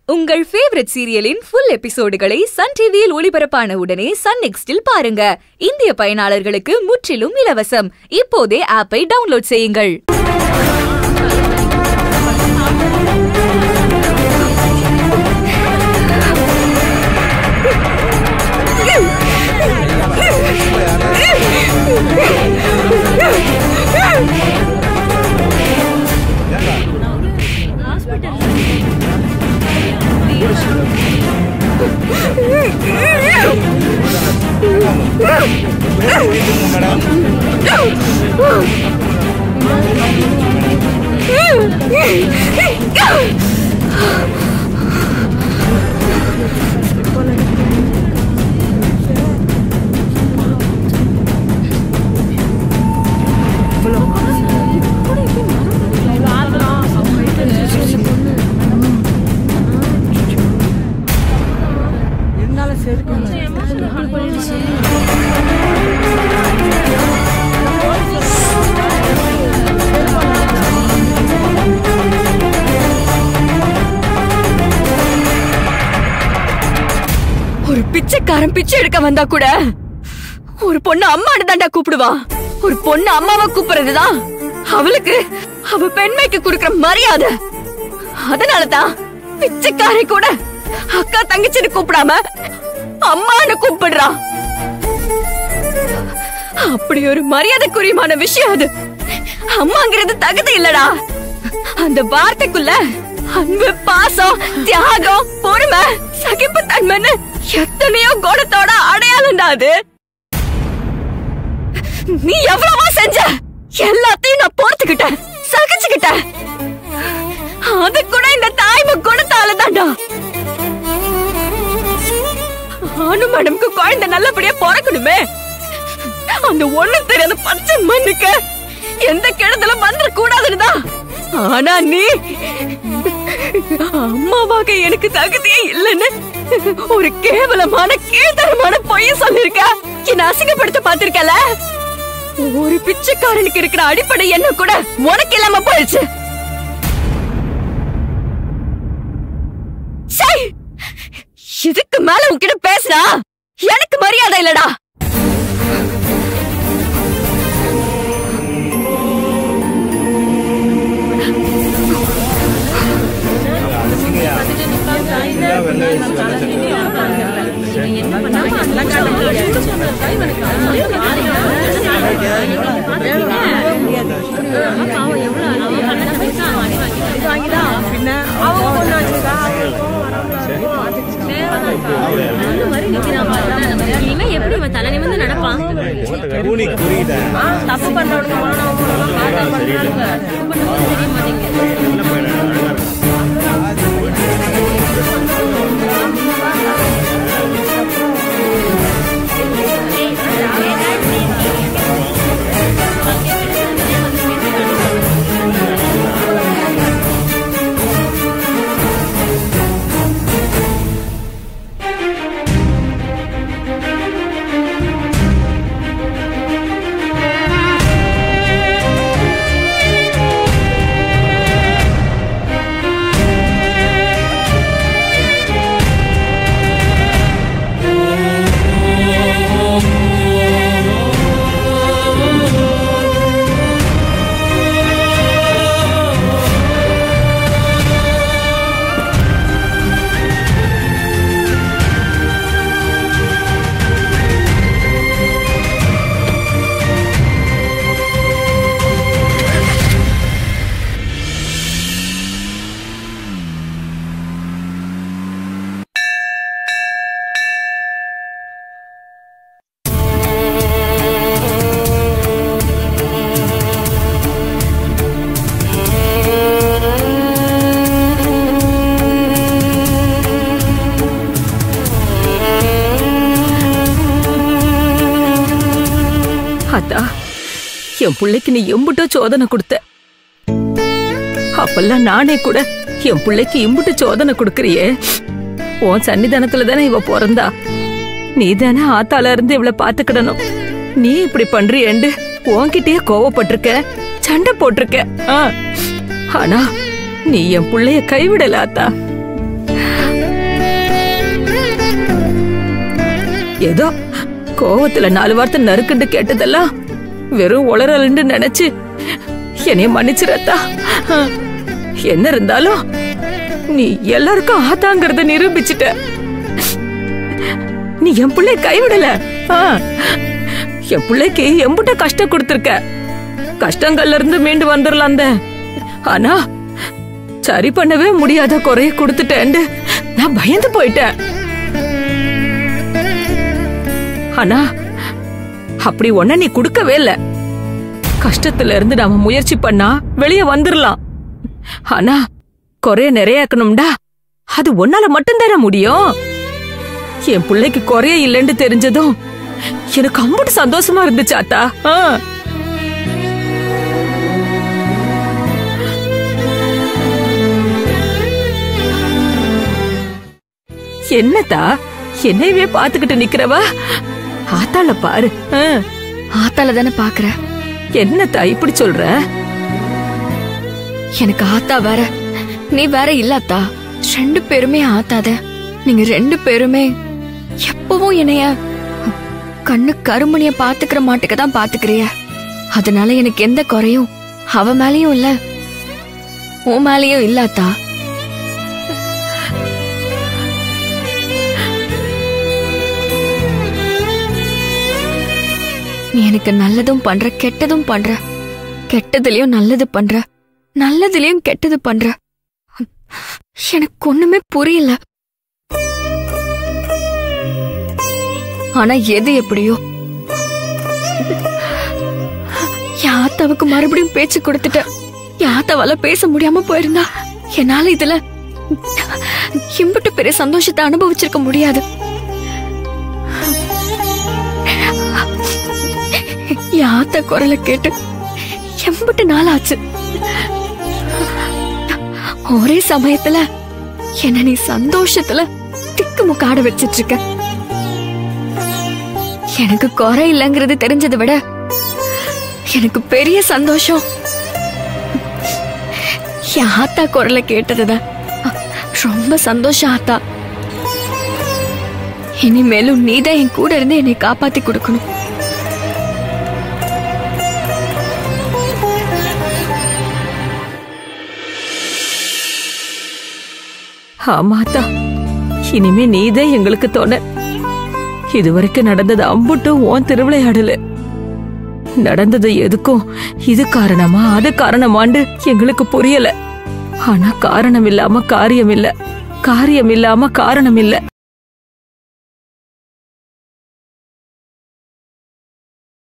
உங்கள் ஃபேவரட் சீரியலின் ஃபுல் எபிசோடுகளை சன் டிவியில் ஒளிபரப்பான உடனே சன் நெக்ஸ்டில் பாருங்க இந்திய பயனாளர்களுக்கு முற்றிலும் இலவசம் இப்போதே ஆப்பை டவுன்லோட் செய்யுங்கள் ஒரு பிச்சைக்காரன் பிச்சை எடுக்க வந்தா கூட ஒரு பொண்ணு அம்மானு தாண்டா கூப்பிடுவா ஒரு பொண்ணு அம்மாவை கூப்பிடுறதுதான் அவளுக்கு அவ பெண்மைக்கு கொடுக்கிற மரியாதை அதனாலதான் பிச்சைக்காரை கூட அக்கா தங்கச்சின்னு கூப்பிடாம அம்மான்னு கூப்பிடுறா அப்படி ஒரு மரியாதைக்குரியமான விஷயம் அது அம்மாங்கிறது தகுதி இல்லடா அந்த வார்த்தைக்குள்ள அன்பு பாசம் தியாகம் பொறுமை சகிப்புத்தன்மைன்னு எத்தனையோ குணத்தோட அடையாளம்டா அது நீ எவ்வளவோ செஞ்ச எல்லாத்தையும் நான் பொறுத்துக்கிட்டேன் சகிச்சுக்கிட்டேன் அது கூட இந்த தாய்மை குணத்தால தாண்டா அனு மேடம்க்கு குழந்தை நல்லபடியா பிறக்கணுமே அந்த ஒண்ணு தெரியாத பச்சை மண்ணுக்கு எந்த கிணத்துல வந்துட கூடாதுன்னு ஆனா நீ அம்மாவாக எனக்கு தகுதியே இல்லைன்னு ஒரு கேவலமான கீழ்த்தரமான பொய்ய சொல்லிருக்க என்ன அசிங்கப்படுத்த பாத்திருக்கல ஒரு பிச்சைக்காரனுக்கு இருக்கிற அடிப்படை என்ன கூட உனக்கு இல்லாம போயிடுச்சு சை! இதுக்கு மேல உன்கிட்ட பேசுனா எனக்கு மரியாதை இல்லடா இவன் எப்படி இவன் தலை நிமிர்ந்து நடப்பான் கூனி குறியிட்ட தப்பு பண்றவனுங்க தெரிய மாட்டேங்குது அத்தா என் பிள்ளைக்கு நீ எம்புட்டோ சோதனை கொடுத்த அப்பெல்லாம் நானே கூட என் பிள்ளைக்கு இம்புட்டு சோதனை கொடுக்கறியே உன் சன்னிதானத்துல தானே இவ பிறந்தா நீ தானே ஆத்தால இருந்து இவள பாத்துக்கிடணும் நீ இப்படி பண்றியேண்டு உன்கிட்டயே கோவப்பட்டிருக்க சண்டை போட்டிருக்க ஆ. ஆனா நீ என் புள்ளைய கைவிடல ஆத்தா ஏதோ கோவத்துல நாலு வார்த்தை நறுக்குண்டு கேட்டதெல்லாம் வெறும் உளறலுன்னு நினைச்சு என்னைய மன்னிச்சிரத்தா என்ன இருந்தாலும் நீ எல்லாருக்கும் ஆத்தாங்கிறத நிரூபிச்சிட்ட நீ என் பிள்ளை கைவிடல ஆ. என் பிள்ளைக்கு எம்புட்ட கஷ்டம் கொடுத்திருக்க கஷ்டங்கள்ல இருந்து மீண்டு வந்துடலாம் தான் ஆனா சரி பண்ணவே முடியாத குறைய கொடுத்துட்டேன்னு நான் பயந்து போயிட்டேன் ஆனா அப்படி ஒன்ன நீ கொடுக்கவே இல்ல கஷ்டத்துல இருந்து நாம முயற்சி பண்ணா வெளியே வந்துடலாம் ஆனா குறைய நிறையாக்கணும்டா அது ஒன்னால மட்டும்தானே முடியும் என் பிள்ளைக்கு குறைய இல்லைன்னு தெரிஞ்சதும் எனக்கு அம்புட்டு சந்தோஷமா இருந்துச்சு ஆத்தா ஆ. என்னத்தா என்னையவே பாத்துக்கிட்டு நிக்கிறவ ஆத்தாள பாரு ஆ. ஆத்தால தானே பாக்குற என்னத்தா இப்படி சொல்ற எனக்கு ஆத்தா வேற நீ வேற இல்லாத்தா ரெண்டு பேருமே ஆத்தாத நீங்க ரெண்டு பேருமே எப்பவும் என்னைய கண்ணு கருமணிய பாத்துக்கிற மாட்டுக்கு தான் பாத்துக்கிறிய அதனால எனக்கு எந்த குறையும் அவ மேலயும் இல்ல உன் மேலயும் இல்லாத்தா நீ எனக்கு நல்லதும் பண்ற கெட்டதும் பண்ற கெட்டதுலயும் நல்லது பண்ற நல்லதுலயும் கெட்டது பண்ற எனக்கு ஒண்ணுமே புரியல ஆனா எது எப்படியோ என் ஆத்தாவுக்கு மறுபடியும் பேச்சு கொடுத்துட்டேன் என் ஆத்தாவால பேச முடியாம போயிருந்தா என்னால இதுல இம்புட்டு பெரிய சந்தோஷத்தை அனுபவிச்சிருக்க முடியாது என் ஆத்தா குரலை கேட்டு எம்புட்டு நாள் ஆச்சு ஒரே சமயத்துல என்ன நீ சந்தோஷத்துல திக்கு முக்காட வச்சிட்டு இருக்க எனக்கு குறை இல்லைங்கிறது தெரிஞ்சதை விட எனக்கு பெரிய சந்தோஷம் என் ஆத்தா குரலை கேட்டதுதான் ரொம்ப சந்தோஷம் ஆத்தா இனிமேலும் நீதான் என் கூட இருந்து என்னை காப்பாத்தி கொடுக்கணும் ஆமாத்தா இனிமே நீதான் எங்களுக்கு துணை இதுவரைக்கும் நடந்தது அம்புட்டும் உன் திருவிளையாடல நடந்தது எதுக்கும் இது காரணமா அது காரணமாண்டு எங்களுக்கு புரியல ஆனா காரணம் இல்லாம காரியம் இல்ல காரியம் இல்லாம காரணம் இல்ல